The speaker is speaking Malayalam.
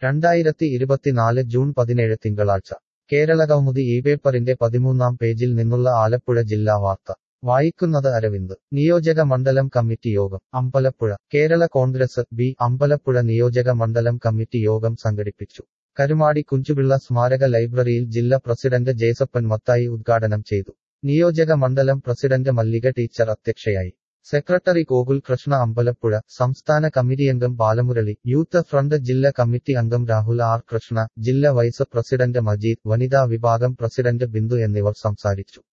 രണ്ടായിരത്തി ഇരുപത്തിനാല് ജൂൺ പതിനേഴ് തിങ്കളാഴ്ച കേരളകൗമുദി ഈ പേപ്പറിന്റെ പതിമൂന്നാം പേജിൽ നിന്നുള്ള ആലപ്പുഴ ജില്ലാ വാർത്ത വായിക്കുന്നത് അരവിന്ദ് നിയോജക മണ്ഡലം കമ്മിറ്റി യോഗം അമ്പലപ്പുഴ കേരള കോൺഗ്രസ് ബി അമ്പലപ്പുഴ നിയോജക മണ്ഡലം കമ്മിറ്റി യോഗം സംഘടിപ്പിച്ചു കരുമാടി കുഞ്ചുപിള്ള സ്മാരക ലൈബ്രറിയിൽ ജില്ലാ പ്രസിഡന്റ് ജേസപ്പൻ മത്തായി ഉദ്ഘാടനം ചെയ്തു നിയോജക മണ്ഡലം പ്രസിഡന്റ് മല്ലിക ടീച്ചർ അധ്യക്ഷയായി സെക്രട്ടറി ഗോകുൽ കൃഷ്ണ അമ്പലപ്പുഴ സംസ്ഥാന കമ്മിറ്റിയംഗം ബാലമുരളി യൂത്ത് ഫ്രണ്ട് ജില്ലാ കമ്മിറ്റി അംഗം രാഹുൽ ആർ കൃഷ്ണ ജില്ലാ വൈസ് പ്രസിഡന്റ് മജീദ് വനിതാ വിഭാഗം പ്രസിഡന്റ് ബിന്ദു എന്നിവർ സംസാരിച്ചു